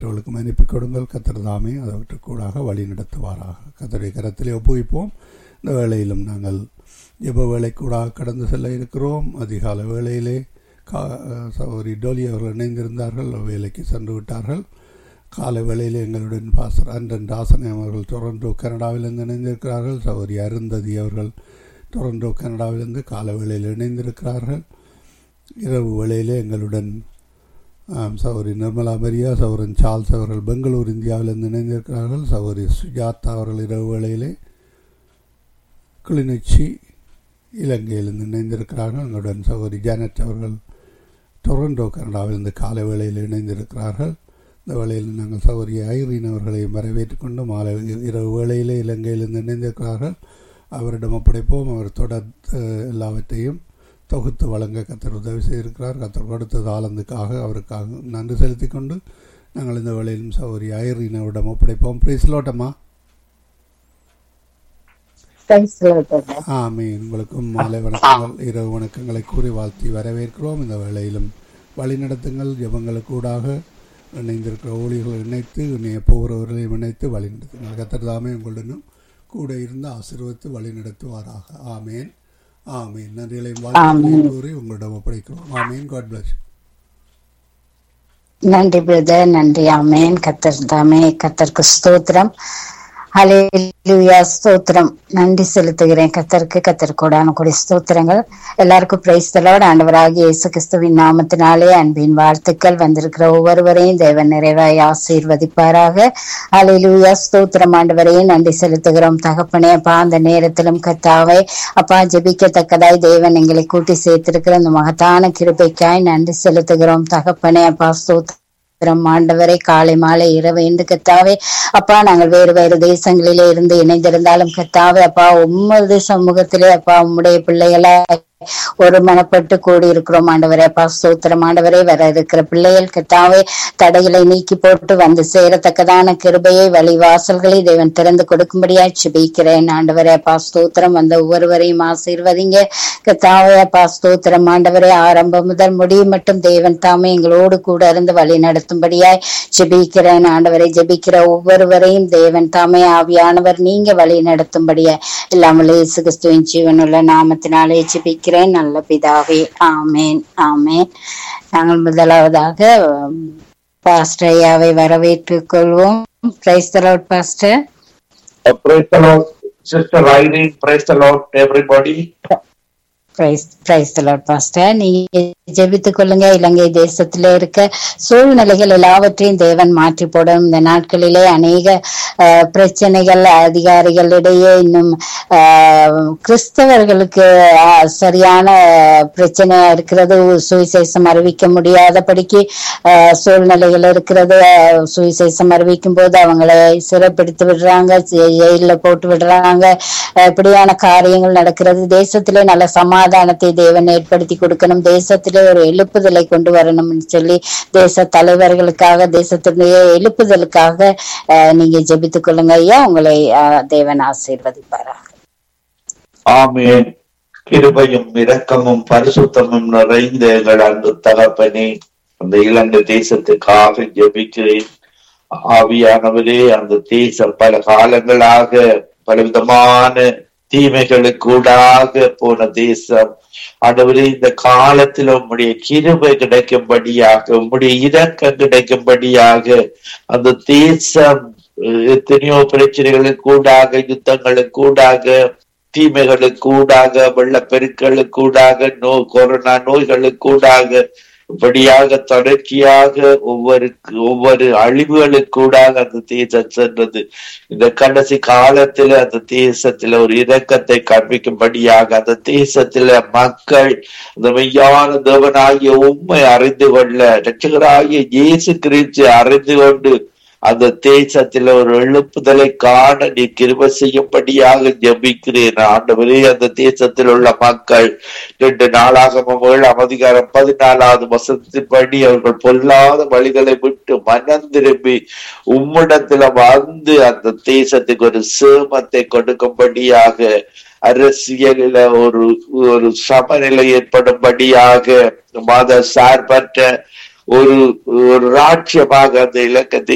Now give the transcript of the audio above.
மற்றவர்களுக்கும் அனுப்பி கொடுங்கள் கத்தர் தாமே அவற்றுக்கூடாக வழி நடத்துவாராக கத்தருடைய கரத்திலே ஒப்புவிப்போம் இந்த வேளையிலும் நாங்கள் ஜெப வேலைக்கூடாக கடந்து செல்ல இருக்கிறோம் அதிகால வேளையிலே கா சௌரி டோலி அவர்கள் இணைந்திருந்தார்கள் வேலைக்கு சென்று விட்டார்கள் காலை வேளையில் எங்களுடன் பாசர் அன்றன் ராசனை அவர்கள் டொரண்டோ கனடாவிலிருந்து இணைந்திருக்கிறார்கள் சௌரி அருந்ததி அவர்கள் டொரண்டோ கனடாவிலிருந்து காலை வேளையில் இணைந்திருக்கிறார்கள் இரவு வேளையிலே எங்களுடன் சௌரி நிர்மலா மரியா சௌரன் சார்ல்ஸ் அவர்கள் பெங்களூர் இந்தியாவிலிருந்து இணைந்திருக்கிறார்கள் சௌரி சுஜாதா அவர்கள் இரவு வேளையிலே கிளிநொச்சி இலங்கையிலிருந்து இணைந்திருக்கிறார்கள் எங்களுடன் சௌரி ஜானட் அவர்கள் டொரண்டோ கனடாவிலிருந்து காலை வேளையில் இணைந்திருக்கிறார்கள் இந்த வேளையில் நாங்கள் சௌரி ஐரீன் அவர்களையும் வரவேற்றுக் கொண்டு மாலை இரவு வேளையிலே இலங்கையிலிருந்து இணைந்திருக்கிறார்கள் அவரிடம் ஒப்படைப்போம் அவர் தொடர் எல்லாவற்றையும் தொகுத்து வழங்க கத்தர் உதவி செய்திருக்கிறார் கத்தர் கொடுத்த தாளந்துக்காக அவருக்காக நன்றி செலுத்தி கொண்டு நாங்கள் இந்த வேளையிலும் சௌரி ஐரீனவிடம் ஒப்படைப்போம் பிரைஸ்லோட்டம்மா ஆமே உங்களுக்கும் மாலை வணக்கங்கள் இரவு வணக்கங்களை கூறி வாழ்த்தி வரவேற்கிறோம் இந்த வேளையிலும் வழிநடத்துங்கள் ஜபங்களுக்கூடாக இணைந்திருக்கிற ஊழியர்களை இணைத்து இணைய போகிறவர்களையும் இணைத்து வழி நடத்துங்கள் கத்தர் தாமே உங்களுடனும் கூட இருந்து ஆசீர்வத்து வழி நடத்துவாராக ஆமேன் ஆமீன் நன்றிகளையும் வாழ்த்துக்களையும் கூறி உங்களிடம் ஒப்படைக்கிறோம் ஆமீன் காட் பிளஸ் நன்றி பிரதர் நன்றி ஆமேன் கத்தர் தாமே கத்தருக்கு ஸ்தோத்திரம் ஹலேலுயா ஸ்தோத்திரம் நன்றி செலுத்துகிறேன் கத்தருக்கு கத்தர் கூடான கூடிய ஸ்தோத்திரங்கள் எல்லாருக்கும் பிரைஸ் தலோட ஆண்டவராகிய இயேசு கிறிஸ்துவின் நாமத்தினாலே அன்பின் வாழ்த்துக்கள் வந்திருக்கிற ஒவ்வொருவரையும் தேவன் நிறைவாய் ஆசீர்வதிப்பாராக ஹலேலுயா ஸ்தோத்திரம் ஆண்டவரையும் நன்றி செலுத்துகிறோம் தகப்பனே அப்பா அந்த நேரத்திலும் கத்தாவை அப்பா ஜெபிக்கத்தக்கதாய் தேவன் எங்களை கூட்டி சேர்த்திருக்கிற அந்த மகத்தான கிருபைக்காய் நன்றி செலுத்துகிறோம் தகப்பனே அப்பா ஸ்தோத்திரம் ஆண்டவரை காலை மாலை இரவு என்று கத்தாவே அப்பா நாங்கள் வேறு வேறு தேசங்களிலே இருந்து இணைந்திருந்தாலும் கத்தாவே அப்பா உம்மது சமூகத்திலே அப்பா உம்முடைய பிள்ளைகளா ஒரு மனப்பட்டு கூடி இருக்கிறோம் ஆண்டவரே அப்பா ஸ்தோத்திரம் ஆண்டவரே வர இருக்கிற பிள்ளைகள் கத்தாவே தடைகளை நீக்கி போட்டு வந்து சேரத்தக்கதான கிருபையை வழிவாசல்களை தேவன் திறந்து கொடுக்கும்படியாய் சுபிக்கிறேன் ஆண்டவரே அப்பா ஸ்தோத்திரம் வந்த ஒவ்வொருவரையும் ஆசீர்வதிங்க கத்தாவே அப்பா ஸ்தோத்திரம் ஆண்டவரே ஆரம்பம் முதல் முடியும் மட்டும் தேவன் தாமே எங்களோடு கூட இருந்து வழி நடத்தும்படியாய் ஜெபிக்கிறேன் ஆண்டவரை ஜெபிக்கிற ஒவ்வொருவரையும் தேவன் தாமே ஆவியானவர் நீங்க வழி நடத்தும்படியாய் இல்லாமல் இயேசு கிறிஸ்துவின் ஜீவனுள்ள நாமத்தினாலே ஜெபிக்க ஜெபிக்கிறேன் நல்ல பிதாவே ஆமேன் ஆமேன் நாங்கள் முதலாவதாக பாஸ்டர் ஐயாவை வரவேற்றுக் கொள்வோம் praise the Lord pastor Praise the Lord, Sister Irene. Praise the Lord, everybody. Praise the Lord pastor நீங்க ஜெபித்துக் கொள்ளுங்க இலங்கை தேசத்துல இருக்க சூழ்நிலைகள் எல்லாவற்றையும் தேவன் மாற்றி போடும் இந்த நாட்களிலே அநேக பிரச்சனைகள் அதிகாரிகளிடையே இன்னும் கிறிஸ்தவர்களுக்கு சரியான பிரச்சனையா இருக்கிறது சுவிசேஷம் அறிவிக்க முடியாதபடிக்கு சூழ்நிலைகள் இருக்கிறது சுவிசேஷம் அறிவிக்கும் போது அவங்களை சிறைப்பிடித்து விடுறாங்க ஜெயில போட்டு விடுறாங்க இப்படியான காரியங்கள் நடக்கிறது தேசத்திலே நல்ல சமா சமாதானத்தை தேவன் ஏற்படுத்தி கொடுக்கணும் தேசத்திலே ஒரு எழுப்புதலை கொண்டு வரணும்னு சொல்லி தேச தலைவர்களுக்காக தேசத்தினுடைய எழுப்புதலுக்காக நீங்க ஜெபித்துக் கொள்ளுங்க ஐயா உங்களை தேவன் ஆசீர்வதிப்பாராக ஆமேன் கிருபையும் இரக்கமும் பரிசுத்தமும் நிறைந்த எங்கள் அன்பு தகப்பனே அந்த இலங்கை தேசத்துக்காக ஜெபிக்கிறேன் ஆவியானவரே அந்த தேசம் பல காலங்களாக பலவிதமான தீமைகளுக்கூடாக போன தேசம் ஆண்டவரே இந்த காலத்தில் உம்முடைய கிருபை கிடைக்கும்படியாக உம்முடைய இரக்கம் கிடைக்கும்படியாக அந்த தேசம் எத்தனையோ பிரச்சனைகளுக்கூடாக யுத்தங்களுக்கூடாக தீமைகளுக்கூடாக வெள்ளப்பெருக்களுக்கூடாக நோ கொரோனா நோய்களுக்கூடாக இப்படியாக தொடர்ச்சியாக ஒவ்வொரு ஒவ்வொரு அழிவுகளுக்கூடாக அந்த தேசம் சென்றது இந்த கடைசி காலத்துல அந்த தேசத்துல ஒரு இரக்கத்தை காண்பிக்கும்படியாக அந்த தேசத்துல மக்கள் அந்த மெய்யான தேவனாகிய உண்மை அறிந்து கொள்ள ரட்சகராகிய இயேசு கிறிஸ்து அறிந்து கொண்டு அந்த தேசத்துல ஒரு எழுப்புதலை காண நீ கிருப செய்யும்படியாக ஜபிக்கிறேன் ஆண்டவரே அந்த தேசத்தில் உள்ள மக்கள் ரெண்டு நாளாக ஏழாம் அதிகாரம் பதினாலாவது வசத்தின்படி அவர்கள் பொல்லாத வழிகளை விட்டு மனம் திரும்பி உம்மிடத்துல வந்து அந்த தேசத்துக்கு ஒரு சேமத்தை கொடுக்கும்படியாக அரசியலில ஒரு ஒரு சமநிலை ஏற்படும்படியாக மத சார்பற்ற ஒரு ஒரு ராட்சியமாக அந்த இலக்கத்தை